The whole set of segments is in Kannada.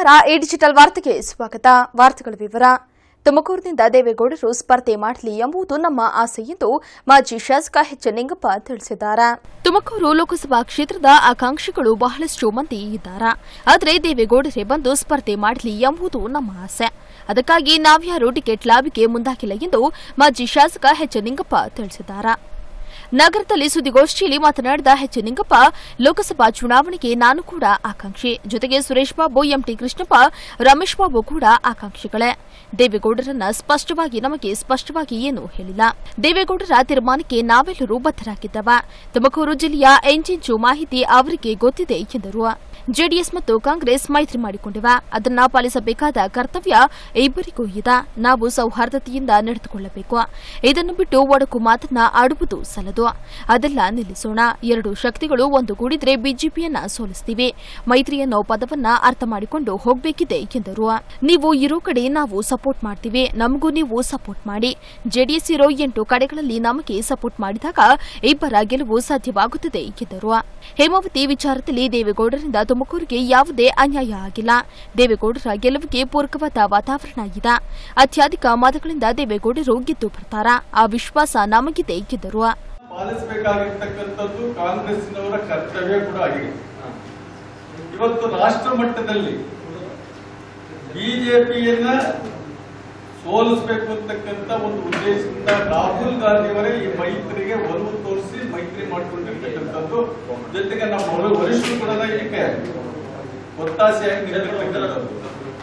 ನಮಸ್ಕಾರ ಈ ಡಿಜಿಟಲ್ ವಾರ್ತೆಗೆ ಸ್ವಾಗತ ವಾರ್ತೆಗಳ ವಿವರ ತುಮಕೂರಿನಿಂದ ದೇವೇಗೌಡರು ಸ್ಪರ್ಧೆ ಮಾಡಲಿ ಎಂಬುದು ನಮ್ಮ ಆಸೆ ಎಂದು ಮಾಜಿ ಶಾಸಕ ಎಚ್ ನಿಂಗಪ್ಪ ತಿಳಿಸಿದ್ದಾರೆ ತುಮಕೂರು ಲೋಕಸಭಾ ಕ್ಷೇತ್ರದ ಆಕಾಂಕ್ಷಿಗಳು ಬಹಳಷ್ಟು ಮಂದಿ ಇದ್ದಾರೆ ಆದರೆ ದೇವೇಗೌಡರೇ ಬಂದು ಸ್ಪರ್ಧೆ ಮಾಡಲಿ ಎಂಬುದು ನಮ್ಮ ಆಸೆ ಅದಕ್ಕಾಗಿ ನಾವ್ಯಾರು ಟಿಕೆಟ್ ಲಾಭಿಗೆ ಮುಂದಾಗಿಲ್ಲ ಎಂದು ಮಾಜಿ ಶಾಸಕ ಎಚ್ ನಿಂಗಪ್ಪ ತಿಳಿಸಿದ್ದಾರೆ ನಗರದಲ್ಲಿ ಸುದ್ದಿಗೋಷ್ಠಿಯಲ್ಲಿ ಮಾತನಾಡಿದ ಎಚ್ ನಿಂಗಪ್ಪ ಲೋಕಸಭಾ ಚುನಾವಣೆಗೆ ನಾನು ಕೂಡ ಆಕಾಂಕ್ಷಿ ಜೊತೆಗೆ ಸುರೇಶ್ ಬಾಬು ಎಂಟಿ ಕೃಷ್ಣಪ್ಪ ರಮೇಶ್ ಬಾಬು ಕೂಡ ಆಕಾಂಕ್ಷಿಗಳೇ ದೇವೇಗೌಡರನ್ನ ಸ್ಪಷ್ಟವಾಗಿ ನಮಗೆ ಸ್ಪಷ್ಟವಾಗಿ ಏನು ಹೇಳಿಲ್ಲ ದೇವೇಗೌಡರ ತೀರ್ಮಾನಕ್ಕೆ ನಾವೆಲ್ಲರೂ ಬದ್ಧರಾಗಿದ್ದವ ತುಮಕೂರು ಜಿಲ್ಲೆಯ ಎಂಚಿಂಚು ಮಾಹಿತಿ ಅವರಿಗೆ ಗೊತ್ತಿದೆ ಎಂದರು ಜೆಡಿಎಸ್ ಮತ್ತು ಕಾಂಗ್ರೆಸ್ ಮೈತ್ರಿ ಮಾಡಿಕೊಂಡಿವ ಅದನ್ನ ಪಾಲಿಸಬೇಕಾದ ಕರ್ತವ್ಯ ಇಬ್ಬರಿಗೂ ಇದೆ ನಾವು ಸೌಹಾರ್ದತೆಯಿಂದ ನಡೆದುಕೊಳ್ಳಬೇಕು ಇದನ್ನು ಬಿಟ್ಟು ಒಡಕು ಮಾತನ್ನ ಆಡುವುದು ಸಲ್ಲದು ಅದೆಲ್ಲ ನಿಲ್ಲಿಸೋಣ ಎರಡು ಶಕ್ತಿಗಳು ಒಂದುಗೂಡಿದ್ರೆ ಬಿಜೆಪಿಯನ್ನ ಸೋಲಿಸ್ತೀವಿ ಮೈತ್ರಿ ಅನ್ನೋ ಪದವನ್ನ ಅರ್ಥ ಮಾಡಿಕೊಂಡು ಹೋಗಬೇಕಿದೆ ಎಂದರು ನೀವು ಇರೋ ಕಡೆ ನಾವು ಸಪೋರ್ಟ್ ಮಾಡ್ತೀವಿ ನಮಗೂ ನೀವು ಸಪೋರ್ಟ್ ಮಾಡಿ ಜೆಡಿಎಸ್ ಇರೋ ಎಂಟು ಕಡೆಗಳಲ್ಲಿ ನಮಗೆ ಸಪೋರ್ಟ್ ಮಾಡಿದಾಗ ಇಬ್ಬರ ಗೆಲುವು ಸಾಧ್ಯವಾಗುತ್ತದೆ ಎಂದರು ಹೇಮಾವತಿ ವಿಚಾರದಲ್ಲಿ ದೇವೇಗೌಡರಿಂದ ತುಮಕೂರಿಗೆ ಯಾವುದೇ ಅನ್ಯಾಯ ಆಗಿಲ್ಲ ದೇವೇಗೌಡರ ಗೆಲುವಿಗೆ ಪೂರಕವಾದ ವಾತಾವರಣ ಇದೆ ಅತ್ಯಧಿಕ ಮತಗಳಿಂದ ದೇವೇಗೌಡರು ಗೆದ್ದು ಬರ್ತಾರ ಆ ವಿಶ್ವಾಸ ನಮಗಿದೆ ಎಂದರು ಪಾಲಿಸಬೇಕಾಗಿರ್ತಕ್ಕಂಥದ್ದು ಕಾಂಗ್ರೆಸ್ಸಿನವರ ಕರ್ತವ್ಯ ಕೂಡ ಆಗಿದೆ ಇವತ್ತು ರಾಷ್ಟ್ರ ಮಟ್ಟದಲ್ಲಿ ಬಿಜೆಪಿಯನ್ನ ಸೋಲಿಸಬೇಕು ಅಂತಕ್ಕಂಥ ಒಂದು ಉದ್ದೇಶದಿಂದ ರಾಹುಲ್ ಗಾಂಧಿಯವರೇ ಈ ಮೈತ್ರಿಗೆ ಒಲವು ತೋರಿಸಿ ಮೈತ್ರಿ ಮಾಡಿಕೊಂಡಿರ್ತಕ್ಕಂಥದ್ದು ಜೊತೆಗೆ ನಮ್ಮ ವರ- ವರಿಷ್ಠರು ಕೂಡ ಇದಕ್ಕೆ ಒತ್ತಾಸೆಯಾಗಿ ನಿಂತಿರ್ತಕ್ಕಂಥದ್ದು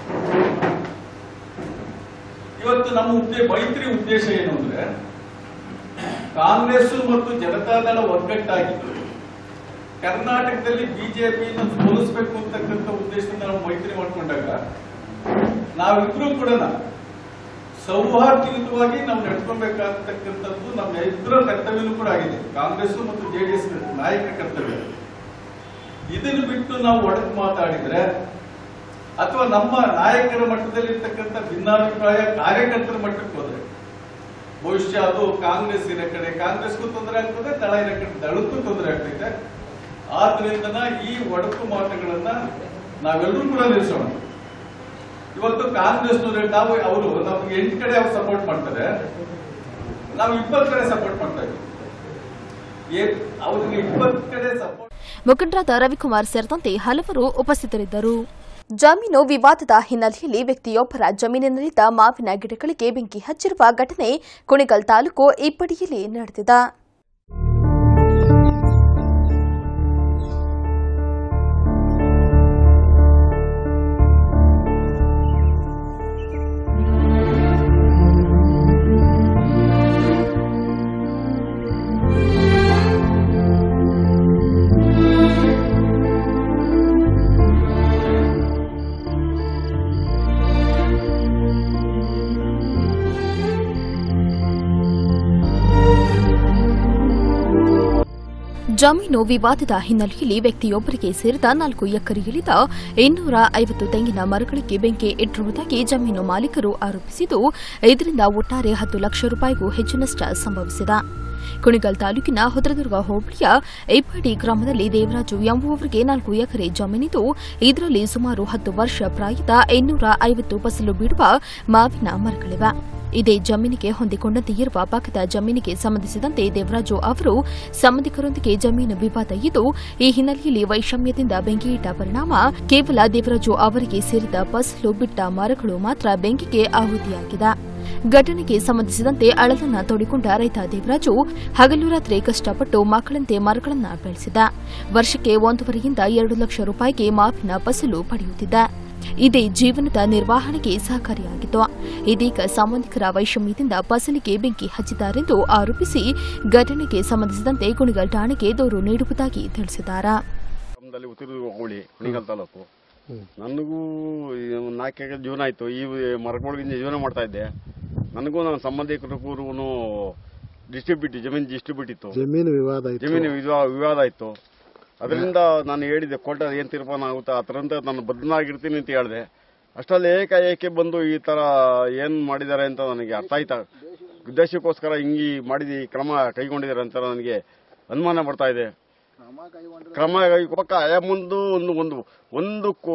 ಇವತ್ತು ನಮ್ಮ ಉದ್ದೇಶ ಮೈತ್ರಿ ಉದ್ದೇಶ ಏನು ಅಂದ್ರೆ ಕಾಂಗ್ರೆಸ್ ಮತ್ತು ಜನತಾದಳ ಒಗ್ಗಟ್ಟಾಗಿ ಕರ್ನಾಟಕದಲ್ಲಿ ಬಿಜೆಪಿಯನ್ನು ಸೋಲಿಸಬೇಕು ಅಂತಕ್ಕಂಥ ಉದ್ದೇಶದಿಂದ ನಾವು ಮೈತ್ರಿ ಮಾಡಿಕೊಂಡಾಗ ನಾವಿಬ್ರು ಕೂಡ ಸೌಹಾರ್ದಯುತವಾಗಿ ನಾವು ನಡ್ಕೊಬೇಕಾಗ್ತಕ್ಕಂಥದ್ದು ನಮ್ಮ ಇಬ್ಬರ ಕರ್ತವ್ಯನೂ ಕೂಡ ಆಗಿದೆ ಕಾಂಗ್ರೆಸ್ ಮತ್ತು ಜೆಡಿಎಸ್ ನಾಯಕರ ಕರ್ತವ್ಯ ಇದನ್ನು ಬಿಟ್ಟು ನಾವು ಒಡಕು ಮಾತಾಡಿದ್ರೆ ಅಥವಾ ನಮ್ಮ ನಾಯಕರ ಮಟ್ಟದಲ್ಲಿರ್ತಕ್ಕಂಥ ಭಿನ್ನಾಭಿಪ್ರಾಯ ಕಾರ್ಯಕರ್ತರ ಮಟ್ಟಕ್ಕೆ ಹೋದ್ರೆ ಬಹುಶಃ ಅದು ಕಾಂಗ್ರೆಸ್ಸಿನ ಕಡೆ ಕಾಂಗ್ರೆಸ್ಗೂ ತೊಂದರೆ ಆಗ್ತದೆ ದಳ ಇರೋ ಕಡೆ ದಳಕ್ಕೂ ತೊಂದರೆ ಆಗ್ತೈತೆ ಆದ್ರಿಂದ ಈ ಒಡಕು ಮಾತುಗಳನ್ನ ನಾವೆಲ್ಲರೂ ಕೂಡ ನಿಲ್ಲಿಸೋಣ ಇವತ್ತು ಕಾಂಗ್ರೆಸ್ನವ್ರು ನಾವು ಅವರು ನಮ್ಗೆ ಎಂಟು ಕಡೆ ಅವ್ರು ಸಪೋರ್ಟ್ ಮಾಡ್ತಾರೆ ನಾವು ಇಪ್ಪತ್ತು ಕಡೆ ಸಪೋರ್ಟ್ ಮಾಡ್ತಾ ಇದ್ದೀವಿ ಏ- ಅವ್ರಿಗೆ ಇಪ್ಪತ್ತು ಕಡೆ ಸಪೋರ್ಟ್ ಮುಖಂಡರಾದ ರವಿಕುಮಾರ್ ಸೇರಿದಂತೆ ಹಲವರು ಉಪಸ್ಥಿತರಿದ್ದರು ಜಮೀನು ವಿವಾದದ ಹಿನ್ನೆಲೆಯಲ್ಲಿ ವ್ಯಕ್ತಿಯೊಬ್ಬರ ಜಮೀನಿನಲ್ಲಿದ್ದ ಮಾವಿನ ಗಿಡಗಳಿಗೆ ಬೆಂಕಿ ಹಚ್ಚಿರುವ ಘಟನೆ ಕುಣಿಗಲ್ ತಾಲೂಕು ಇಪ್ಪಡಿಯಲ್ಲಿ ನಡೆದಿದೆ ಜಮೀನು ವಿವಾದದ ಹಿನ್ನೆಲೆಯಲ್ಲಿ ವ್ಯಕ್ತಿಯೊಬ್ಬರಿಗೆ ಸೇರಿದ ನಾಲ್ಕು ಎಕರೆಯಲ್ಲಿದ್ದ ಇನ್ನೂರ ಐವತ್ತು ತೆಂಗಿನ ಮರಗಳಿಗೆ ಬೆಂಕಿ ಇಟ್ಟಿರುವುದಾಗಿ ಜಮೀನು ಮಾಲೀಕರು ಆರೋಪಿಸಿದ್ದು ಇದರಿಂದ ಒಟ್ಟಾರೆ ಹತ್ತು ಲಕ್ಷ ರೂಪಾಯಿಗೂ ಹೆಚ್ಚು ನಷ್ಟ ಸಂಭವಿಸಿದೆ ಕುಣಿಗಲ್ ತಾಲೂಕಿನ ಹೊದ್ರದುರ್ಗ ಹೋಬಳಿಯ ಇಪ್ಪಡಿ ಗ್ರಾಮದಲ್ಲಿ ದೇವರಾಜು ಎಂಬುವವರಿಗೆ ನಾಲ್ಕು ಎಕರೆ ಜಮೀನಿದ್ದು ಇದರಲ್ಲಿ ಸುಮಾರು ಹತ್ತು ವರ್ಷ ಪ್ರಾಯದ ಇನ್ನೂರ ಐವತ್ತು ಫಸಲು ಬಿಡುವ ಮಾವಿನ ಮರಗಳಿವೆ ಇದೇ ಜಮೀನಿಗೆ ಹೊಂದಿಕೊಂಡಂತೆ ಇರುವ ಪಕ್ಕದ ಜಮೀನಿಗೆ ಸಂಬಂಧಿಸಿದಂತೆ ದೇವರಾಜು ಅವರು ಸಂಬಂಧಿಕರೊಂದಿಗೆ ಜಮೀನು ವಿವಾದ ಇದ್ದು ಈ ಹಿನ್ನೆಲೆಯಲ್ಲಿ ವೈಷಮ್ಯದಿಂದ ಬೆಂಕಿಯಿಟ್ಟ ಪರಿಣಾಮ ಕೇವಲ ದೇವರಾಜು ಅವರಿಗೆ ಸೇರಿದ ಫಸಲು ಬಿಟ್ಟ ಮರಗಳು ಮಾತ್ರ ಬೆಂಕಿಗೆ ಆಹುತಿಯಾಗಿದೆ ಘಟನೆಗೆ ಸಂಬಂಧಿಸಿದಂತೆ ಅಳಲನ್ನ ತೋಡಿಕೊಂಡ ರೈತ ದೇವರಾಜು ಹಗಲು ರಾತ್ರಿ ಕಷ್ಟಪಟ್ಟು ಮಕ್ಕಳಂತೆ ಮರಗಳನ್ನ ಬೆಳೆಸಿದ ವರ್ಷಕ್ಕೆ ಒಂದೂವರೆಯಿಂದ ಎರಡು ಲಕ್ಷ ರೂಪಾಯಿಗೆ ಮಾವಿನ ಫಸಲು ಪಡೆಯುತ್ತಿದ್ದ ಇದೇ ಜೀವನದ ನಿರ್ವಹಣೆಗೆ ಸಹಕಾರಿಯಾಗಿತ್ತು ಇದೀಗ ಸಂಬಂಧಿಕರ ವೈಷಮ್ಯದಿಂದ ಫಸಲಿಗೆ ಬೆಂಕಿ ಹಚ್ಚಿದ್ದಾರೆಂದು ಆರೋಪಿಸಿ ಘಟನೆಗೆ ಸಂಬಂಧಿಸಿದಂತೆ ಕುಣಿಗಲ್ ಠಾಣೆಗೆ ದೂರು ನೀಡುವುದಾಗಿ ತಿಳಿಸಿದ್ದಾರೆ ಗ್ರಾಮದಲ್ಲಿ ಉತ್ತಿರ ಹೋಬಳಿ ಕುಣಿಗಲ್ ತಾಲೂಕು ನನಗೂ ಈ ಒಂದು ನಾಲ್ಕು ಎಕರೆ ಜೀವನ ಆಯ್ತು ಈ ಮರಗಳಿಂದ ಜೀವನ ಮಾಡ್ತಾ ಇದ್ದೆ ನನಗೂ ನನ್ನ ಸಂಬಂಧಿಕರಿಗೂ ಡಿಸ್ಟ್ರಿಬ್ಯೂಟ್ ಜಮೀನು ಡಿಸ್ಟ್ರಿಬ್ಯೂಟ್ ಇತ್ತು ಜಮೀನು ವಿವಾದ ಆಯ್ತು ಜಮೀನು ವಿವಾ- ವಿವಾದ ಇತ್ತು ಅದರಿಂದ ನಾನು ಹೇಳಿದೆ ಕೋರ್ಟ್ ಏನ್ ತೀರ್ಮಾನ ಆಗುತ್ತಾ ಅದರಂತೆ ನಾನು ಬದ್ಧನಾಗಿರ್ತೀನಿ ಅಂತ ಹೇಳಿದೆ ಅಷ್ಟರಲ್ಲಿ ಏಕಾಏಕಿ ಬಂದು ಈ ತರ ಏನ್ ಮಾಡಿದ್ದಾರೆ ಅಂತ ನನಗೆ ಅರ್ಥ ಆಯ್ತಾ ಉದ್ದೇಶಕ್ಕೋಸ್ಕರ ಹಿಂಗಿ ಮಾಡಿದ ಈ ಕ್ರಮ ಕೈಗೊಂಡಿದ್ದಾರೆ ಅಂತ ನನಗೆ ಅನುಮಾನ ಬರ್ತಾ ಇದೆ ಕ್ರಮ ಕೈಗೊಳ್ಳಕ ಆಯ ಮುಂದು ಒಂದು ಒಂದು ಒಂದು ಕೋ-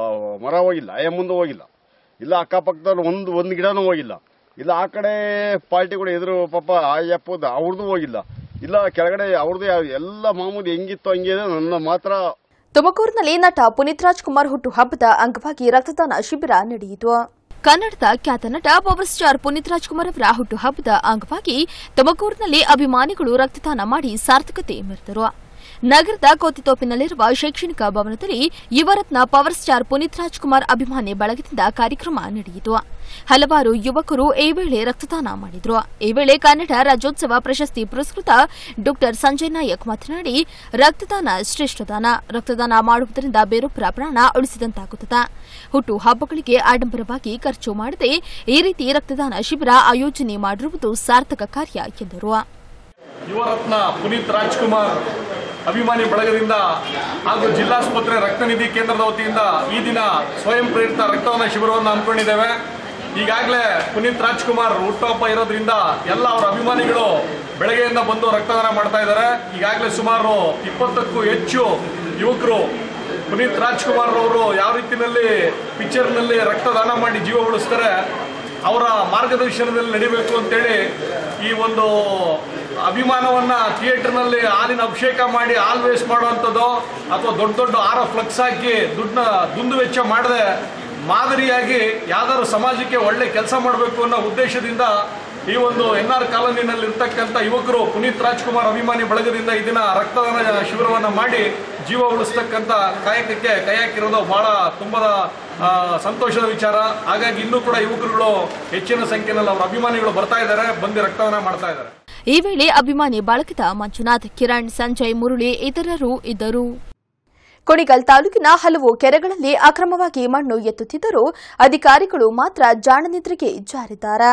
ಮರ ಹೋಗಿಲ್ಲ ಆಯ ಮುಂದೆ ಹೋಗಿಲ್ಲ ಇಲ್ಲ ಅಕ್ಕಪಕ್ಕದಲ್ಲಿ ಒಂದು ಒಂದು ಗಿಡನೂ ಹೋಗಿಲ್ಲ ಇಲ್ಲ ಆ ಕಡೆ ಪಾರ್ಟಿ ಕೂಡ ಎದುರು ಪಾಪ ಅಯ್ಯಪ್ಪದ ಅವ್ರದ್ದು ಹೋಗಿಲ್ಲ ಇಲ್ಲ ಕೆಳಗಡೆ ಅವ್ರದ್ದು ಯಾವ- ಎಲ್ಲ ಮಾಮೂಲಿ ಹೆಂಗಿತ್ತು ಹಂಗೆ ಇದೆ ನನ್ನ ಮಾತ್ರ ತುಮಕೂರಿನಲ್ಲಿ ನಟ ಪುನೀತ್ ರಾಜ್ಕುಮಾರ್ ಹುಟ್ಟುಹಬ್ಬದ ಅಂಗವಾಗಿ ರಕ್ತದಾನ ಶಿಬಿರ ನಡೆಯಿತು ಕನ್ನಡದ ಖ್ಯಾತ ನಟ ಪವರ್ ಸ್ಟಾರ್ ಪುನೀತ್ ರಾಜ್ಕುಮಾರ್ ಅವರ ಹುಟ್ಟುಹಬ್ಬದ ಅಂಗವಾಗಿ ತುಮಕೂರಿನಲ್ಲಿ ಅಭಿಮಾನಿಗಳು ರಕ್ತದಾನ ಮಾಡಿ ಸಾರ್ಥಕತೆ ಮೆರೆದರು ನಗರದ ಕೋತಿತೋಪಿನಲ್ಲಿರುವ ಶೈಕ್ಷಣಿಕ ಭವನದಲ್ಲಿ ಯುವರತ್ನ ಪವರ್ ಸ್ಟಾರ್ ಪುನೀತ್ ರಾಜ್ಕುಮಾರ್ ಅಭಿಮಾನಿ ಬಳಗದಿಂದ ಕಾರ್ಯಕ್ರಮ ನಡೆಯಿತು ಹಲವಾರು ಯುವಕರು ಈ ವೇಳೆ ರಕ್ತದಾನ ಮಾಡಿದ್ರು ಈ ವೇಳೆ ಕನ್ನಡ ರಾಜ್ಯೋತ್ಸವ ಪ್ರಶಸ್ತಿ ಪುರಸ್ಕೃತ ಡಾ ಸಂಜಯ್ ನಾಯಕ್ ಮಾತನಾಡಿ ರಕ್ತದಾನ ಶ್ರೇಷ್ಠ ದಾನ ರಕ್ತದಾನ ಮಾಡುವುದರಿಂದ ಬೇರೊಬ್ಬರ ಪ್ರಾಣ ಉಳಿಸಿದಂತಾಗುತ್ತದೆ ಹುಟ್ಟು ಹಬ್ಬಗಳಿಗೆ ಆಡಂಬರವಾಗಿ ಖರ್ಚು ಮಾಡದೆ ಈ ರೀತಿ ರಕ್ತದಾನ ಶಿಬಿರ ಆಯೋಜನೆ ಮಾಡಿರುವುದು ಸಾರ್ಥಕ ಕಾರ್ಯ ಎಂದರು ಯುವರತ್ನ ಪುನೀತ್ ರಾಜ್ಕುಮಾರ್ ಅಭಿಮಾನಿ ಬಳಗದಿಂದ ಹಾಗೂ ಜಿಲ್ಲಾಸ್ಪತ್ರೆ ರಕ್ತನಿಧಿ ಕೇಂದ್ರದ ವತಿಯಿಂದ ಈ ದಿನ ಸ್ವಯಂ ಪ್ರೇರಿತ ರಕ್ತದಾನ ಶಿಬಿರವನ್ನು ಹಮ್ಮಿಕೊಂಡಿದ್ದೇವೆ ಈಗಾಗಲೇ ಪುನೀತ್ ರಾಜ್ಕುಮಾರ್ ಹುಟ್ಟುಹಬ್ಬ ಇರೋದ್ರಿಂದ ಎಲ್ಲ ಅವರ ಅಭಿಮಾನಿಗಳು ಬೆಳಗ್ಗೆಯಿಂದ ಬಂದು ರಕ್ತದಾನ ಮಾಡ್ತಾ ಇದ್ದಾರೆ ಈಗಾಗಲೇ ಸುಮಾರು ಇಪ್ಪತ್ತಕ್ಕೂ ಹೆಚ್ಚು ಯುವಕರು ಪುನೀತ್ ರಾಜ್ಕುಮಾರ್ ಅವರು ಯಾವ ರೀತಿಯಲ್ಲಿ ಪಿಕ್ಚರ್ನಲ್ಲಿ ರಕ್ತದಾನ ಮಾಡಿ ಜೀವ ಉಳಿಸ್ತಾರೆ ಅವರ ಮಾರ್ಗದರ್ಶನದಲ್ಲಿ ನಡಿಬೇಕು ಅಂತೇಳಿ ಈ ಒಂದು ಅಭಿಮಾನವನ್ನ ಥಿಯೇಟರ್ನಲ್ಲಿ ಹಾಲಿನ ಅಭಿಷೇಕ ಮಾಡಿ ಹಾಲ್ ವೇಸ್ಟ್ ಮಾಡುವಂಥದ್ದು ಅಥವಾ ದೊಡ್ಡ ದೊಡ್ಡ ಆರ ಫ್ಲಕ್ಸ್ ಹಾಕಿ ದುಡ್ಡನ್ನ ದುಂದು ವೆಚ್ಚ ಮಾಡದೆ ಮಾದರಿಯಾಗಿ ಯಾವ್ದಾದ್ರು ಸಮಾಜಕ್ಕೆ ಒಳ್ಳೆ ಕೆಲಸ ಮಾಡಬೇಕು ಅನ್ನೋ ಉದ್ದೇಶದಿಂದ ಈ ಒಂದು ಎನ್ ಆರ್ ಕಾಲೋನಿನಲ್ಲಿ ಇರ್ತಕ್ಕಂಥ ಯುವಕರು ಪುನೀತ್ ರಾಜ್ಕುಮಾರ್ ಅಭಿಮಾನಿ ಬಳಗದಿಂದ ಈ ದಿನ ರಕ್ತದಾನ ಶಿಬಿರವನ್ನು ಮಾಡಿ ಜೀವ ಉಳಿಸ್ತಕ್ಕಂಥ ಕಾಯಕಕ್ಕೆ ಕೈ ಹಾಕಿರೋದು ಬಹಳ ತುಂಬಾ ಆ, ಸಂತೋಷದ ವಿಚಾರ ಹಾಗಾಗಿ ಇನ್ನೂ ಕೂಡ ಯುವಕರುಗಳು ಹೆಚ್ಚಿನ ಸಂಖ್ಯೆಯಲ್ಲಿ ಅವರ ಅಭಿಮಾನಿಗಳು ಬರ್ತಾ ಇದ್ದಾರೆ ಬಂದು ರಕ್ತದಾನ ಮಾಡ್ತಾ ಇದ್ದಾರೆ ಈ ವೇಳೆ ಅಭಿಮಾನಿ ಬಳಗದ ಮಂಜುನಾಥ್ ಕಿರಣ್ ಸಂಜಯ್ ಮುರಳಿ ಇತರರು ಇದ್ದರು ಕುಣಿಗಲ್ ತಾಲೂಕಿನ ಹಲವು ಕೆರೆಗಳಲ್ಲಿ ಅಕ್ರಮವಾಗಿ ಮಣ್ಣು ಎತ್ತುತ್ತಿದ್ದರೂ ಅಧಿಕಾರಿಗಳು ಮಾತ್ರ ಜಾಣನಿದ್ರೆಗೆ ಜಾರಿದ್ದಾರೆ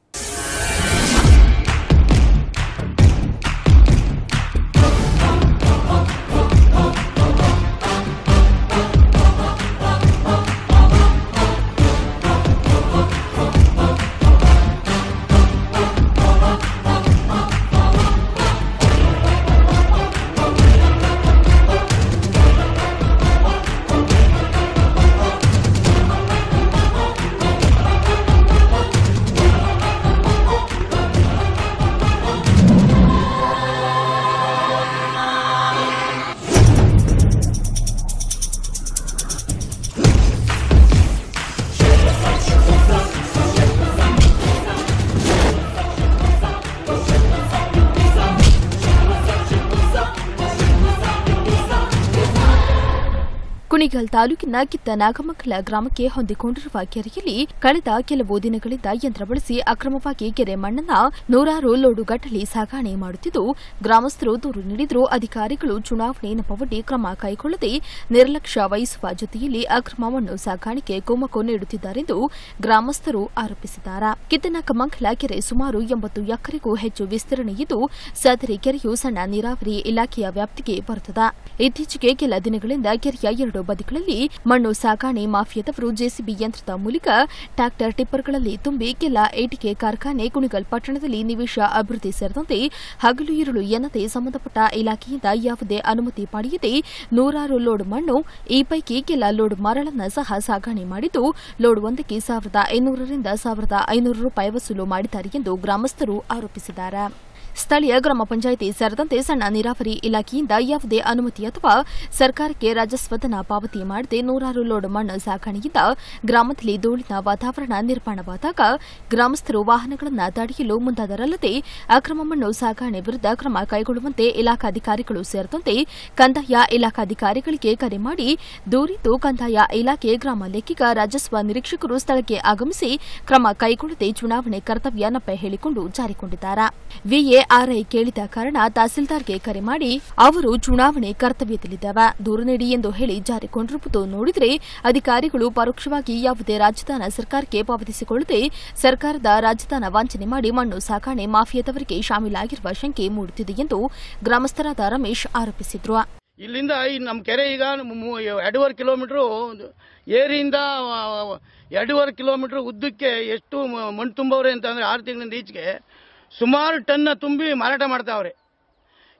ಕುಣಿಗಲ್ ತಾಲೂಕಿನ ಕಿತ್ತ ನಾಗಮಕ್ಕಲ ಗ್ರಾಮಕ್ಕೆ ಹೊಂದಿಕೊಂಡಿರುವ ಕೆರೆಯಲ್ಲಿ ಕಳೆದ ಕೆಲವು ದಿನಗಳಿಂದ ಯಂತ್ರ ಬಳಸಿ ಅಕ್ರಮವಾಗಿ ಕೆರೆ ಮಣ್ಣನ್ನ ನೂರಾರು ಲೋಡು ಗಟ್ಟಲೆ ಸಾಗಣೆ ಮಾಡುತ್ತಿದ್ದು ಗ್ರಾಮಸ್ಥರು ದೂರು ನೀಡಿದರೂ ಅಧಿಕಾರಿಗಳು ಚುನಾವಣೆ ನೆಪವೊಡ್ಡಿ ಕ್ರಮ ಕೈಗೊಳ್ಳದೆ ನಿರ್ಲಕ್ಷ್ಯ ವಹಿಸುವ ಜೊತೆಯಲ್ಲಿ ಅಕ್ರಮ ಮಣ್ಣು ಸಾಗಾಣಿಕೆ ಕುಮ್ಮಕ್ಕು ನೀಡುತ್ತಿದ್ದಾರೆಂದು ಗ್ರಾಮಸ್ಥರು ಆರೋಪಿಸಿದ್ದಾರೆ ಕಿತ್ತನಾಕಮಂಗಲ ಕೆರೆ ಸುಮಾರು ಎಂಬತ್ತು ಎಕರೆಗೂ ಹೆಚ್ಚು ವಿಸ್ತರಣೆ ಇದ್ದು ಸದರಿ ಕೆರೆಯು ಸಣ್ಣ ನೀರಾವರಿ ಇಲಾಖೆಯ ವ್ಯಾಪ್ತಿಗೆ ಬರುತ್ತದೆ ಇತ್ತೀಚೆಗೆ ಕೆಲ ದಿನಗಳಿಂದ ಕೆರೆಯ ಎರಡು ಬದಿಗಳಲ್ಲಿ ಮಣ್ಣು ಸಾಗಾಣೆ ಮಾಫಿಯಾದವರು ಜೆಸಿಬಿ ಯಂತ್ರದ ಮೂಲಕ ಟ್ರಾಕ್ಟರ್ ಟಿಪ್ಪರ್ಗಳಲ್ಲಿ ತುಂಬಿ ಕೆಲ ಏಟಿಕೆ ಕಾರ್ಖಾನೆ ಕುಣಿಗಲ್ ಪಟ್ಟಣದಲ್ಲಿ ನಿವೇಶ ಅಭಿವೃದ್ಧಿ ಸೇರಿದಂತೆ ಹಗಲು ಇರುಳು ಎನ್ನದೇ ಸಂಬಂಧಪಟ್ಟ ಇಲಾಖೆಯಿಂದ ಯಾವುದೇ ಅನುಮತಿ ಪಡೆಯದೆ ನೂರಾರು ಲೋಡ್ ಮಣ್ಣು ಈ ಪೈಕಿ ಕೆಲ ಲೋಡ್ ಮರಳನ್ನ ಸಹ ಸಾಗಣೆ ಮಾಡಿದ್ದು ಲೋಡ್ ಒಂದಕ್ಕೆ ಸಾವಿರದ ಐನೂರರಿಂದ ಸಾವಿರದ ಐನೂರು ರೂಪಾಯಿ ವಸೂಲು ಮಾಡಿದ್ದಾರೆ ಎಂದು ಗ್ರಾಮಸ್ಥರು ಆರೋಪಿಸಿದ್ದಾರೆ ಸ್ಥಳೀಯ ಗ್ರಾಮ ಪಂಚಾಯಿತಿ ಸೇರಿದಂತೆ ಸಣ್ಣ ನೀರಾವರಿ ಇಲಾಖೆಯಿಂದ ಯಾವುದೇ ಅನುಮತಿ ಅಥವಾ ಸರ್ಕಾರಕ್ಕೆ ರಾಜಸ್ವಧನ ಪಾವತಿ ಮಾಡದೆ ನೂರಾರು ಲೋಡ್ ಮಣ್ಣು ಸಾಗಣೆಯಿಂದ ಗ್ರಾಮದಲ್ಲಿ ಧೂಳಿನ ವಾತಾವರಣ ನಿರ್ಮಾಣವಾದಾಗ ಗ್ರಾಮಸ್ಥರು ವಾಹನಗಳನ್ನು ತಡೆಯಲು ಮುಂದಾದರಲ್ಲದೆ ಅಕ್ರಮ ಮಣ್ಣು ಸಾಗಣೆ ವಿರುದ್ಧ ಕ್ರಮ ಕೈಗೊಳ್ಳುವಂತೆ ಇಲಾಖಾಧಿಕಾರಿಗಳು ಸೇರಿದಂತೆ ಕಂದಾಯ ಇಲಾಖಾಧಿಕಾರಿಗಳಿಗೆ ಕರೆ ಮಾಡಿ ದೂರಿದ್ದು ಕಂದಾಯ ಇಲಾಖೆ ಗ್ರಾಮ ಲೆಕ್ಕಿಗ ರಾಜಸ್ವ ನಿರೀಕ್ಷಕರು ಸ್ಥಳಕ್ಕೆ ಆಗಮಿಸಿ ಕ್ರಮ ಕೈಗೊಳ್ಳದೆ ಚುನಾವಣೆ ಕರ್ತವ್ಯ ನಪ್ಪ ಹೇಳಿಕೊಂಡು ಜಾರಿಕೊಂಡಿದ್ದಾರೆ ವಿಎಆರ್ಐ ಕೇಳಿದ ಕಾರಣ ತಹಸೀಲ್ದಾರ್ಗೆ ಕರೆ ಮಾಡಿ ಅವರು ಚುನಾವಣೆ ಕರ್ತವ್ಯದಲ್ಲಿದ್ದಾವೆ ದೂರು ನೀಡಿ ಎಂದು ಹೇಳಿ ಜಾರಿಕೊಂಡಿರುವುದು ನೋಡಿದರೆ ಅಧಿಕಾರಿಗಳು ಪರೋಕ್ಷವಾಗಿ ಯಾವುದೇ ರಾಜಧಾನ ಸರ್ಕಾರಕ್ಕೆ ಪಾವತಿಸಿಕೊಳ್ಳದೆ ಸರ್ಕಾರದ ರಾಜಧಾನ ವಂಚನೆ ಮಾಡಿ ಮಣ್ಣು ಸಾಗಣೆ ಮಾಫಿಯಾದವರಿಗೆ ಶಾಮೀಲಾಗಿರುವ ಶಂಕೆ ಮೂಡುತ್ತಿದೆ ಎಂದು ಗ್ರಾಮಸ್ಥರಾದ ರಮೇಶ್ ಆರೋಪಿಸಿದ್ರು ಇಲ್ಲಿಂದ ಈ ನಮ್ಮ ಕೆರೆ ಈಗ ಮೂ- ಎರಡೂವರೆ ಕಿಲೋಮೀಟ್ರು ಏರಿಯಿಂದ ಆ, ಎರಡೂವರೆ ಕಿಲೋಮೀಟರ್ ಉದ್ದಕ್ಕೆ ಎಷ್ಟು ಮ- ಮಣ್ಣು ತುಂಬವ್ರೆ ಅಂತಂದ್ರೆ ಆರು ತಿಂಗಳಿಂದ ಈಚೆಗೆ ಸುಮಾರು ಟನ್ನ ತುಂಬಿ ಮಾರಾಟ ಮಾಡ್ತಾವ್ರೆ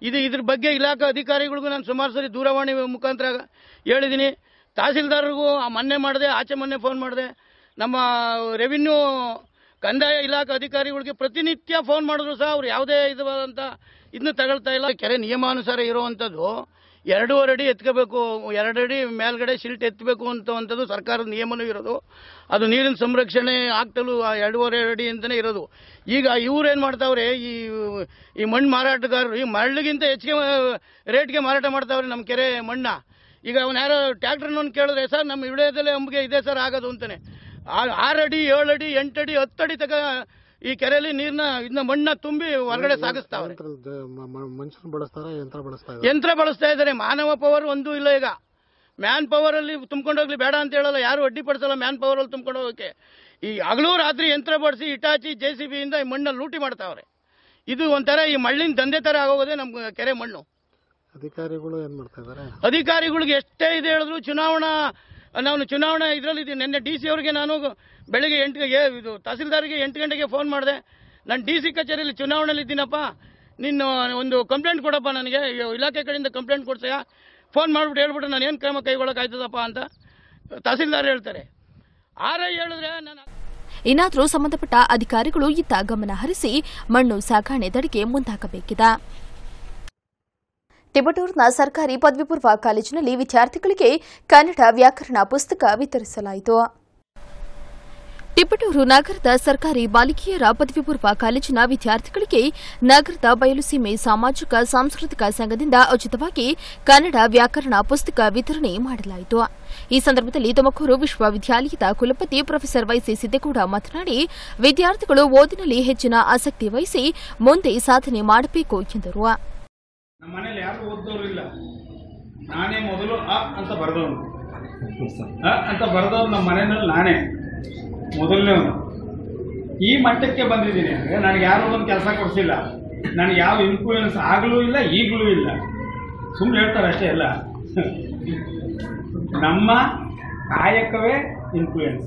ಇದು ಇದ್ರ ಬಗ್ಗೆ ಇಲಾಖಾ ಅಧಿಕಾರಿಗಳಿಗೂ ನಾನು ಸುಮಾರು ಸರಿ ದೂರವಾಣಿ ಮುಖಾಂತರ ಹೇಳಿದ್ದೀನಿ ತಹಸೀಲ್ದಾರ್ರಿಗೂ ಆ ಮೊನ್ನೆ ಮಾಡಿದೆ ಆಚೆ ಮೊನ್ನೆ ಫೋನ್ ಮಾಡಿದೆ ನಮ್ಮ ರೆವಿನ್ಯೂ ಕಂದಾಯ ಇಲಾಖಾ ಅಧಿಕಾರಿಗಳಿಗೆ ಪ್ರತಿನಿತ್ಯ ಫೋನ್ ಮಾಡಿದ್ರು ಸಹ ಅವ್ರು ಯಾವುದೇ ಇದಾದಂಥ ಇದನ್ನ ತಗೊಳ್ತಾ ಇಲ್ಲ ಕೆರೆ ನಿಯಮಾನುಸಾರ ಇರುವಂಥದ್ದು ಎರಡೂವರೆ ಅಡಿ ಎತ್ಕೋಬೇಕು ಎರಡು ಅಡಿ ಮೇಲ್ಗಡೆ ಶಿಲ್ಟ್ ಎತ್ತಬೇಕು ಅಂತವಂಥದ್ದು ಸರ್ಕಾರದ ನಿಯಮನೂ ಇರೋದು ಅದು ನೀರಿನ ಸಂರಕ್ಷಣೆ ಆಗ್ತಲೂ ಆ ಎರಡೂವರೆ ಅಡಿ ಅಂತಲೇ ಇರೋದು ಈಗ ಇವ್ರೇನು ಮಾಡ್ತಾವ್ರೆ ಈ ಈ ಮಣ್ಣು ಮಾರಾಟಗಾರರು ಈ ಮರಳಿಗಿಂತ ಹೆಚ್ಚಿಗೆ ರೇಟ್ಗೆ ಮಾರಾಟ ಮಾಡ್ತಾವ್ರೆ ನಮ್ಮ ಕೆರೆ ಮಣ್ಣ ಈಗ ಅವ್ನು ಯಾರೋ ಟ್ಯಾಕ್ಟ್ರನ್ನೊಂದು ಕೇಳಿದ್ರೆ ಸರ್ ನಮ್ಮ ವಿಡಿಯೋದಲ್ಲೇ ಅಂಬಿಗೆ ಇದೆ ಸರ್ ಆಗೋದು ಅಂತಾನೆ ಆ- ಆರು ಅಡಿ ಏಳು ಅಡಿ ಎಂಟು ಅಡಿ ಹತ್ತು ಅಡಿ ತಗ ಈ ಕೆರೆಯಲ್ಲಿ ನೀರ್ನ ಇದನ್ನ ಮಣ್ಣ ತುಂಬಿ ಹೊರಗಡೆ ಸಾಗಿಸ್ತಾವ್ರೆ ಮನುಷ್ಯನ ಬಳಸ್ತಾರ ಯಂತ್ರ ಬಳಸ್ತಾ ಯಂತ್ರ ಬಳಸ್ತಾ ಇದ್ದಾರೆ ಮಾನವ ಪವರ್ ಒಂದು ಇಲ್ಲ ಈಗ ಮ್ಯಾನ್ ಪವರ್ ಅಲ್ಲಿ ತುಂಬ್ಕೊಂಡು ಹೋಗ್ಲಿ ಬೇಡ ಅಂತ ಹೇಳಲ್ಲ ಯಾರು ಅಡ್ಡಿಪಡಿಸಲ್ಲ ಮ್ಯಾನ್ ಪವರ್ ಅಲ್ಲಿ ತುಂಬ್ಕೊಂಡು ಹೋಗಕ್ಕೆ ಈ ಹಗಲು ರಾತ್ರಿ ಯಂತ್ರ ಬಳಸಿ ಇಟಾಚಿ ಜೆ ಸಿ ಬಿಯಿಂದ ಈ ಮಣ್ಣಲ್ಲಿ ಲೂಟಿ ಮಾಡ್ತಾವ್ರೆ ಇದು ಒಂಥರ ಈ ಮಣ್ಣಿನ ದಂಧೆ ತರ ಆಗೋಗೋದೇ ನಮ್ಮ ಕೆರೆ ಮಣ್ಣು ಅಧಿಕಾರಿಗಳು ಏನ್ ಮಾಡ್ತಾ ಇದಾರೆ ಅಧಿಕಾರಿಗಳಿಗೆ ಎಷ್ಟೇ ಇದೆ ಹೇಳಿದ್ರು ಚುನಾವಣಾ ನಾನು ಚುನಾವಣಾ ಇದರಲ್ಲಿ ನಿನ್ನೆ ಡಿ ಸಿ ಅವರಿಗೆ ನಾನು ಬೆಳಗ್ಗೆ ಎಂಟು ಗಂಟೆಗೆ ಇದು ತಹಸೀಲ್ದಾರ್ಗೆ ಎಂಟು ಗಂಟೆಗೆ ಫೋನ್ ಮಾಡಿದೆ ನಾನು ಡಿ ಸಿ ಕಚೇರಿಯಲ್ಲಿ ಚುನಾವಣೆಯಲ್ಲಿ ಇದ್ದೀನಪ್ಪ ನೀನು ಒಂದು ಕಂಪ್ಲೇಂಟ್ ಕೊಡಪ್ಪ ನನಗೆ ಇಲಾಖೆ ಕಡೆಯಿಂದ ಕಂಪ್ಲೇಂಟ್ ಕೊಡ್ತೀಯಾ ಫೋನ್ ಮಾಡಿಬಿಟ್ಟು ಹೇಳ್ಬಿಟ್ಟು ನಾನು ಏನು ಕ್ರಮ ಕೈಗೊಳ್ಳೋಕ್ಕಾಯ್ತದಪ್ಪ ಅಂತ ತಹಸೀಲ್ದಾರ್ ಹೇಳ್ತಾರೆ ಆರ್ ಐ ಹೇಳಿದ್ರೆ ನಾನು ಇನ್ನಾದರೂ ಸಂಬಂಧಪಟ್ಟ ಅಧಿಕಾರಿಗಳು ಇತ್ತ ಗಮನ ಹರಿಸಿ ಮಣ್ಣು ಸಾಗಣೆ ತಡೆಗೆ ಮುಂದಾಗಬೇಕಿದೆ ತಿಪಟೂರಿನ ಸರ್ಕಾರಿ ಪದವಿ ಪೂರ್ವ ಕಾಲೇಜಿನಲ್ಲಿ ವಿದ್ಯಾರ್ಥಿಗಳಿಗೆ ಕನ್ನಡ ವ್ಯಾಕರಣ ಪುಸ್ತಕ ವಿತರಿಸಲಾಯಿತು ತಿಪಟೂರು ನಗರದ ಸರ್ಕಾರಿ ಬಾಲಿಕೆಯರ ಪದವಿ ಪೂರ್ವ ಕಾಲೇಜಿನ ವಿದ್ಯಾರ್ಥಿಗಳಿಗೆ ನಗರದ ಬಯಲುಸೀಮೆ ಸಾಮಾಜಿಕ ಸಾಂಸ್ಕೃತಿಕ ಸಂಘದಿಂದ ಉಚಿತವಾಗಿ ಕನ್ನಡ ವ್ಯಾಕರಣ ಪುಸ್ತಕ ವಿತರಣೆ ಮಾಡಲಾಯಿತು ಈ ಸಂದರ್ಭದಲ್ಲಿ ತುಮಕೂರು ವಿಶ್ವವಿದ್ಯಾಲಯದ ಕುಲಪತಿ ಪ್ರೊಫೆಸರ್ ವೈಸಿ ಸಿದ್ದೇಗೌಡ ಮಾತನಾಡಿ ವಿದ್ಯಾರ್ಥಿಗಳು ಓದಿನಲ್ಲಿ ಹೆಚ್ಚಿನ ಆಸಕ್ತಿ ವಹಿಸಿ ಮುಂದೆ ಸಾಧನೆ ಮಾಡಬೇಕು ಎಂದರು ನಮ್ಮ ಮನೇಲಿ ಯಾರು ಓದ್ದವ್ರು ಇಲ್ಲ ನಾನೇ ಮೊದಲು ಅ ಅಂತ ಬರೆದವನು ಅ ಅಂತ ಬರೆದವ್ರು ನಮ್ಮ ಮನೆಯಲ್ಲಿ ನಾನೇ ಮೊದಲನೇವನು ಈ ಮಟ್ಟಕ್ಕೆ ಬಂದಿದ್ದೀನಿ ಅಂದರೆ ನನಗೆ ಯಾರು ಒಂದು ಕೆಲಸ ಕೊಡಿಸಿಲ್ಲ ನನಗೆ ಯಾವ ಇನ್ಫ್ಲೂಯೆನ್ಸ್ ಆಗಲೂ ಇಲ್ಲ ಈಗಲೂ ಇಲ್ಲ ಸುಮ್ಮನೆ ಹೇಳ್ತಾರೆ ಅಷ್ಟೇ ಎಲ್ಲ ನಮ್ಮ ಕಾಯಕವೇ ಇನ್ಫ್ಲೂಯೆನ್ಸ್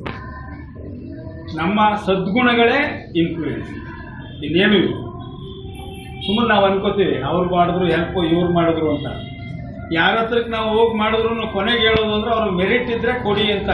ನಮ್ಮ ಸದ್ಗುಣಗಳೇ ಇನ್ಫ್ಲೂಯೆನ್ಸ್ ಇನ್ನೇನು ಇಲ್ಲ ಸುಮ್ಮನೆ ನಾವು ಅನ್ಕೋತೀವಿ ಅವ್ರು ಮಾಡಿದ್ರು ಹೆಲ್ಪ್ ಇವ್ರು ಮಾಡಿದ್ರು ಅಂತ ಯಾರ ಹತ್ರಕ್ಕೆ ನಾವು ಹೋಗಿ ಮಾಡಿದ್ರು ಕೊನೆಗೆ ಹೇಳೋದು ಅಂದ್ರೆ ಅವ್ರ ಮೆರಿಟ್ ಇದ್ರೆ ಕೊಡಿ ಅಂತ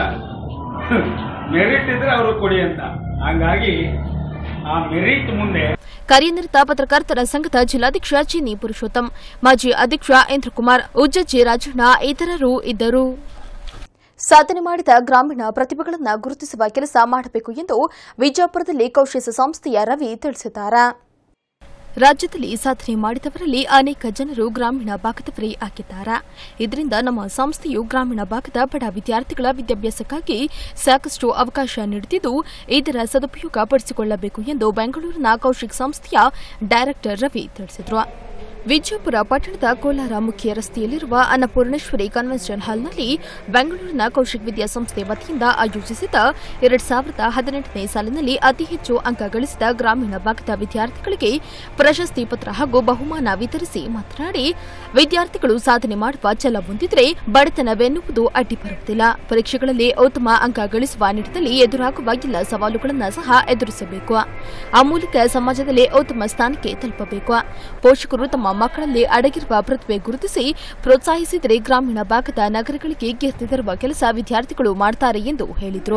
ಮೆರಿಟ್ ಇದ್ರೆ ಅವರು ಕೊಡಿ ಅಂತ ಹಂಗಾಗಿ ಆ ಮೆರಿಟ್ ಮುಂದೆ ಕಾರ್ಯನಿರತ ಪತ್ರಕರ್ತರ ಸಂಘದ ಜಿಲ್ಲಾಧ್ಯಕ್ಷ ಚಿನ್ನಿ ಪುರುಷೋತ್ತಮ್ ಮಾಜಿ ಅಧ್ಯಕ್ಷ ಇಂದ್ರಕುಮಾರ್ ಉಜ್ಜಜ್ಜಿ ರಾಜಣ್ಣ ಇತರರು ಇದ್ದರು ಸಾಧನೆ ಮಾಡಿದ ಗ್ರಾಮೀಣ ಪ್ರತಿಭೆಗಳನ್ನು ಗುರುತಿಸುವ ಕೆಲಸ ಮಾಡಬೇಕು ಎಂದು ವಿಜಯಪುರದಲ್ಲಿ ಕೌಶಿಸ ಸಂಸ್ಥೆಯ ರವಿ ತಿಳಿಸಿದ್ದಾರೆ ರಾಜ್ಯದಲ್ಲಿ ಸಾಧನೆ ಮಾಡಿದವರಲ್ಲಿ ಅನೇಕ ಜನರು ಗ್ರಾಮೀಣ ಭಾಗದವರೇ ಆಗಿದ್ದಾರೆ ಇದರಿಂದ ನಮ್ಮ ಸಂಸ್ಥೆಯು ಗ್ರಾಮೀಣ ಭಾಗದ ಬಡ ವಿದ್ಯಾರ್ಥಿಗಳ ವಿದ್ಯಾಭ್ಯಾಸಕ್ಕಾಗಿ ಸಾಕಷ್ಟು ಅವಕಾಶ ನೀಡುತ್ತಿದ್ದು ಇದರ ಸದುಪಯೋಗ ಪಡಿಸಿಕೊಳ್ಳಬೇಕು ಎಂದು ಬೆಂಗಳೂರಿನ ಕೌಶಿಕ್ ಸಂಸ್ಥೆಯ ಡೈರೆಕ್ಟರ್ ರವಿ ತಿಳಿಸಿದರು ವಿಜಯಪುರ ಪಟ್ಟಣದ ಕೋಲಾರ ಮುಖ್ಯ ರಸ್ತೆಯಲ್ಲಿರುವ ಅನ್ನಪೂರ್ಣೇಶ್ವರಿ ಕನ್ವೆನ್ಷನ್ ಹಾಲ್ನಲ್ಲಿ ಬೆಂಗಳೂರಿನ ಕೌಶಿಕ್ ವಿದ್ಯಾಸಂಸ್ಥೆ ವತಿಯಿಂದ ಆಯೋಜಿಸಿದ ಎರಡ್ ಸಾವಿರದ ಹದಿನೆಂಟನೇ ಸಾಲಿನಲ್ಲಿ ಅತಿ ಹೆಚ್ಚು ಅಂಕ ಗಳಿಸಿದ ಗ್ರಾಮೀಣ ಭಾಗದ ವಿದ್ಯಾರ್ಥಿಗಳಿಗೆ ಪ್ರಶಸ್ತಿ ಪತ್ರ ಹಾಗೂ ಬಹುಮಾನ ವಿತರಿಸಿ ಮಾತನಾಡಿ ವಿದ್ಯಾರ್ಥಿಗಳು ಸಾಧನೆ ಮಾಡುವ ಛಲ ಹೊಂದಿದ್ರೆ ಬಡತನವೆನ್ನುವುದು ಅಡ್ಡಿ ಬರುವುದಿಲ್ಲ ಪರೀಕ್ಷೆಗಳಲ್ಲಿ ಉತ್ತಮ ಅಂಕ ಗಳಿಸುವ ನಿಟ್ಟಿನಲ್ಲಿ ಎದುರಾಗುವ ಎಲ್ಲ ಸವಾಲುಗಳನ್ನು ಸಹ ಎದುರಿಸಬೇಕು ಆ ಮೂಲಕ ಸಮಾಜದಲ್ಲಿ ಉತ್ತಮ ಸ್ಥಾನಕ್ಕೆ ತಲುಪಬೇಕು ಪೋಷಕರು ತಮ್ಮ ಮಕ್ಕಳಲ್ಲಿ ಅಡಗಿರುವ ಪ್ರತಿಭೆ ಗುರುತಿಸಿ ಪ್ರೋತ್ಸಾಹಿಸಿದರೆ ಗ್ರಾಮೀಣ ಭಾಗದ ನಗರಗಳಿಗೆ ಕೀರ್ತಿ ತರುವ ಕೆಲಸ ವಿದ್ಯಾರ್ಥಿಗಳು ಮಾಡ್ತಾರೆ ಎಂದು ಹೇಳಿದರು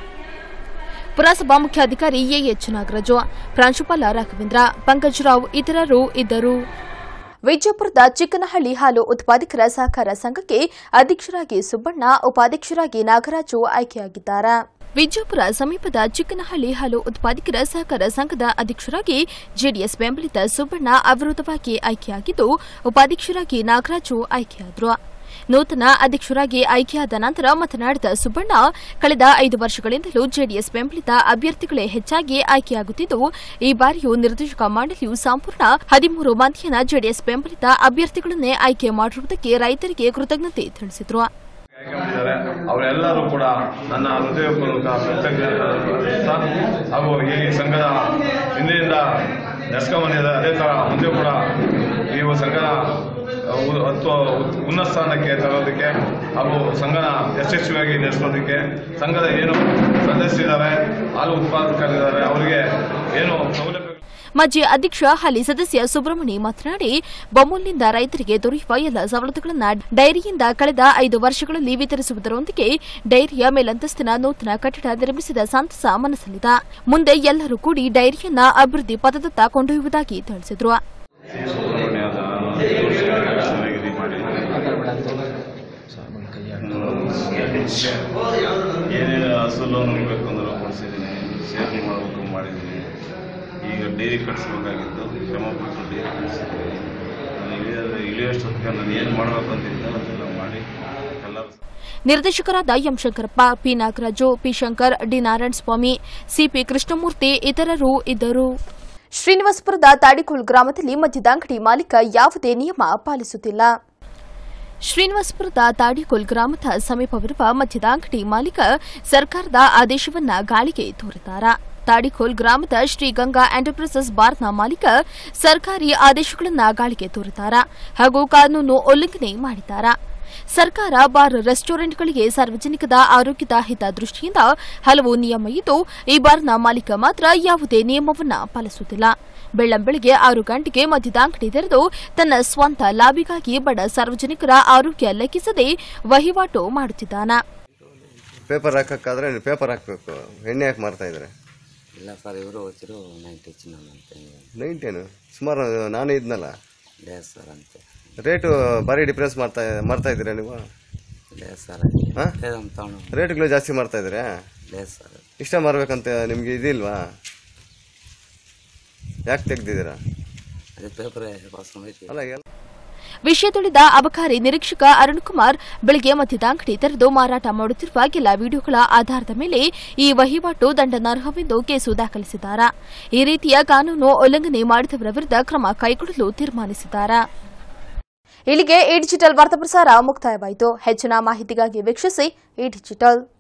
ಪುರಸಭಾ ಮುಖ್ಯಾಧಿಕಾರಿ ಎಎಚ್ ನಾಗರಾಜು ಪ್ರಾಂಶುಪಾಲ ರಾಘವೇಂದ್ರ ಪಂಕಜರಾವ್ ಇತರರು ಇದ್ದರು ವಿಜಯಪುರದ ಚಿಕ್ಕನಹಳ್ಳಿ ಹಾಲು ಉತ್ಪಾದಕರ ಸಹಕಾರ ಸಂಘಕ್ಕೆ ಅಧ್ಯಕ್ಷರಾಗಿ ಸುಬ್ಬಣ್ಣ ಉಪಾಧ್ಯಕ್ಷರಾಗಿ ನಾಗರಾಜು ಆಯ್ಕೆಯಾಗಿದ್ದಾರೆ ವಿಜಯಪುರ ಸಮೀಪದ ಚಿಕ್ಕನಹಳ್ಳಿ ಹಾಲು ಉತ್ಪಾದಕರ ಸಹಕಾರ ಸಂಘದ ಅಧ್ಯಕ್ಷರಾಗಿ ಜೆಡಿಎಸ್ ಬೆಂಬಲಿತ ಸುಬ್ಬಣ್ಣ ಅವಿರೋಧವಾಗಿ ಆಯ್ಕೆಯಾಗಿದ್ದು ಉಪಾಧ್ಯಕ್ಷರಾಗಿ ನಾಗರಾಜು ಆಯ್ಕೆಯಾದರು ನೂತನ ಅಧ್ಯಕ್ಷರಾಗಿ ಆಯ್ಕೆಯಾದ ನಂತರ ಮಾತನಾಡಿದ ಸುಬ್ಬಣ್ಣ ಕಳೆದ ಐದು ವರ್ಷಗಳಿಂದಲೂ ಜೆಡಿಎಸ್ ಬೆಂಬಲಿತ ಅಭ್ಯರ್ಥಿಗಳೇ ಹೆಚ್ಚಾಗಿ ಆಯ್ಕೆಯಾಗುತ್ತಿದ್ದು ಈ ಬಾರಿಯೂ ನಿರ್ದೇಶಕ ಮಂಡಳಿಯು ಸಂಪೂರ್ಣ ಹದಿಮೂರು ಮಂದಿಯನ್ನ ಜೆಡಿಎಸ್ ಬೆಂಬಲಿತ ಅಭ್ಯರ್ಥಿಗಳನ್ನೇ ಆಯ್ಕೆ ಮಾಡಿರುವುದಕ್ಕೆ ರೈತರಿಗೆ ಕೃತಜ್ಞತೆ ತಿಳಿಸಿದರು ಮಾಡಿದ್ದಾರೆ ಅವರೆಲ್ಲರೂ ಕೂಡ ನನ್ನ ಹೃದಯಪೂರ್ವಕ ಕೃತಜ್ಞತೆ ಹಾಗೂ ಈ ಸಂಘದ ಹಿಂದಿನಿಂದ ನಡೆಸ್ಕೊಂಡ್ಬಂದಿದ್ದಾರೆ ಅದೇ ಥರ ಮುಂದೆ ಕೂಡ ಈ ಸಂಘದ ಉ- ಹತ್ತು ಉನ್ನತ ಸ್ಥಾನಕ್ಕೆ ತರೋದಕ್ಕೆ ಹಾಗೂ ಸಂಘನ ಯಶಸ್ವಿಯಾಗಿ ನಡೆಸೋದಕ್ಕೆ ಸಂಘದ ಏನು ಸದಸ್ಯರಿದ್ದಾರೆ ಹಾಲು ಉತ್ಪಾದಕರಿದ್ದಾರೆ ಅವರಿಗೆ ಏನು ಸೌಲಭ್ಯ ಮಾಜಿ ಅಧ್ಯಕ್ಷ ಹಾಲಿ ಸದಸ್ಯ ಸುಬ್ರಹ್ಮಣಿ ಮಾತನಾಡಿ ಬೊಮ್ಮಲ್ನಿಂದ ರೈತರಿಗೆ ದೊರೆಯುವ ಎಲ್ಲ ಸವಲತ್ತುಗಳನ್ನು ಡೈರಿಯಿಂದ ಕಳೆದ ಐದು ವರ್ಷಗಳಲ್ಲಿ ವಿತರಿಸುವುದರೊಂದಿಗೆ ಡೈರಿಯ ಮೇಲಂತಸ್ತಿನ ನೂತನ ಕಟ್ಟಡ ನಿರ್ಮಿಸಿದ ಸಂತಸ ಮನಸ್ಸಲ್ಲಿದೆ ಮುಂದೆ ಎಲ್ಲರೂ ಕೂಡಿ ಡೈರಿಯನ್ನ ಅಭಿವೃದ್ಧಿ ಪಥದತ್ತ ಕೊಂಡೊಯ್ಯುವುದಾಗಿ ತಿಳಿಸಿದರು ಸುಬ್ರಹ್ಮಣ್ಯದ ಚೆನ್ನಾಗಿ ಮಾಡಿ ಏನೇನು ಹಸು ಲೋನ್ ಬೇಕು ಅಂದ್ರೆ ಕೊಡಿಸಿದ್ದೀನಿ ಶೇರ್ ಮಾಡಬೇಕು ಮಾಡಿದ್ದೀನಿ ಈಗ ಡೈರಿ ಕಟ್ಸ್ಬೇಕಾಗಿತ್ತು ಶ್ರಮ ಪಟ್ಟು ಡೈರಿ ಕಟ್ಸಿದ್ದೀನಿ ನಾನು ಇಳಿಯೋ ಇಳಿಯೋಷ್ಟೊತ್ತಿಗೆ ನಾನು ಏನು ಮಾಡಬೇಕು ಅಂತಿದ್ದೆ ಅದೆಲ್ಲ ಮಾಡಿ ಎಲ್ಲರೂ ನಿರ್ದೇಶಕರಾದ M Shankarappa P Nagaraju P Shankar D Narayanaswamy CP Krishnamurthy ಇತರರು ಇದ್ದರು ಶ್ರೀನಿವಾಸಪುರದ ತಾಡಿಕೋಲ್ ಗ್ರಾಮದಲ್ಲಿ ಮದ್ಯದ ಅಂಗಡಿ ಮಾಲೀಕ ಯಾವುದೇ ನಿಯಮ ಪಾಲಿಸುತ್ತಿಲ್ಲ ಶ್ರೀನಿವಾಸಪುರದ ತಾಡಿಕೋಲ್ ಗ್ರಾಮದ ಸಮೀಪವಿರುವ ಮದ್ಯದ ಅಂಗಡಿ ಮಾಲೀಕ ಸರ್ಕಾರದ ಆದೇಶವನ್ನ ಗಾಳಿಗೆ ತೋರಿದ್ದಾರ ತಾಡಿಕೋಲ್ ಗ್ರಾಮದ ಶ್ರೀಗಂಗಾ ಎಂಟರ್ಪ್ರೈಸಸ್ ಬಾರ್ನ ಮಾಲೀಕ ಸರ್ಕಾರಿ ಆದೇಶಗಳನ್ನ ಗಾಳಿಗೆ ತೋರಿದ್ದಾರ ಹಾಗೂ ಕಾನೂನು ಉಲ್ಲಂಘನೆ ಮಾಡಿದ್ದಾರ ಸರ್ಕಾರ ಬಾರ್ ರೆಸ್ಟೋರೆಂಟ್ಗಳಿಗೆ ಸಾರ್ವಜನಿಕದ ಆರೋಗ್ಯದ ಹಿತದೃಷ್ಟಿಯಿಂದ ಹಲವು ನಿಯಮ ಇದ್ದು ಈ ಬಾರ್ನ ಮಾಲೀಕ ಮಾತ್ರ ಯಾವುದೇ ನಿಯಮವನ್ನ ಪಾಲಿಸುತ್ತಿಲ್ಲ ಬೆಳ್ಳಂಬೆಳಗ್ಗೆ ಆರು ಗಂಟೆಗೆ ಮದ್ಯದ ಅಂಗಡಿ ತೆರೆದು ತನ್ನ ಸ್ವಂತ ಲಾಭಿಗಾಗಿ ಬಡ ಸಾರ್ವಜನಿಕರ ಆರೋಗ್ಯ ಲೆಕ್ಕಿಸದೆ ವಹಿವಾಟು ಮಾಡುತ್ತಿದ್ದಾನೆ ಪೇಪರ್ ಹಾಕಕ್ಕಾದ್ರೆ ನೀವು ಪೇಪರ್ ಹಾಕಬೇಕು ಎಣ್ಣೆ ಹಾಕಿ ಮಾರ್ತಾ ಇದ್ದಾರೆ ಇಲ್ಲ ಸರ್ ಇವರು ಹೋಗ್ತಿರು ನೈಂಟಿ ಚಿನ್ನ ಅಂತ ನೈಂಟೇನು ಸುಮಾರು ನಾನೇ ಇದ್ನಲ್ಲ ಇಲ್ಲ ಸರ್ ಅಂತೆ ರೇಟು ಭಾರಿ ಡಿಫ್ರೆನ್ಸ್ ಮಾಡ್ತಾ ಮಾಡ್ತಾ ಇದ್ದೀರಾ ನೀವು ಇಲ್ಲ ಸರ್ ಹಾಂ ಅಂತ ರೇಟ್ಗಳು ಜಾಸ್ತಿ ಮಾಡ್ತಾ ಇದ್ದೀರಾ ಇಲ್ಲ ಸರ್ ಇಷ್ಟ ಮಾರ್ಬೇಕಂತ ನಿಮಗೆ ಇದಿಲ್ವಾ ಯಾಕೆ ತೆಗ್ದಿದ್ದೀರಾ ಅದೇ ಪೇಪರ್ ವಾಸನೆ ಹೋಯ್ತು ಅಲ್ಲ ಎಲ್ಲ ವಿಷಯ ತಿಳಿದ ಅಬಕಾರಿ ನಿರೀಕ್ಷಕ ಅರುಣ್ಕುಮಾರ್ ಬೆಳಗ್ಗೆ ಮದ್ಯದ ಅಂಗಡಿ ತೆರೆದು ಮಾರಾಟ ಮಾಡುತ್ತಿರುವ ಕೆಲ ವಿಡಿಯೋಗಳ ಆಧಾರದ ಮೇಲೆ ಈ ವಹಿವಾಟು ದಂಡನಾರ್ಹವೆಂದು ಕೇಸು ದಾಖಲಿಸಿದ್ದಾರೆ ಈ ರೀತಿಯ ಕಾನೂನು ಉಲ್ಲಂಘನೆ ಮಾಡಿದವರ ವಿರುದ್ಧ ಕ್ರಮ ಕೈಗೊಳ್ಳಲು ತೀರ್ಮಾನಿಸಿದ್ದಾರೆ ಇಲ್ಲಿಗೆ ಈ ಡಿಜಿಟಲ್ ವಾರ್ತಾ ಪ್ರಸಾರ ಮುಕ್ತಾಯವಾಯಿತು ಹೆಚ್ಚಿನ ಮಾಹಿತಿಗಾಗಿ ವೀಕ್ಷಿಸಿ ಈ ಡಿಜಿಟಲ್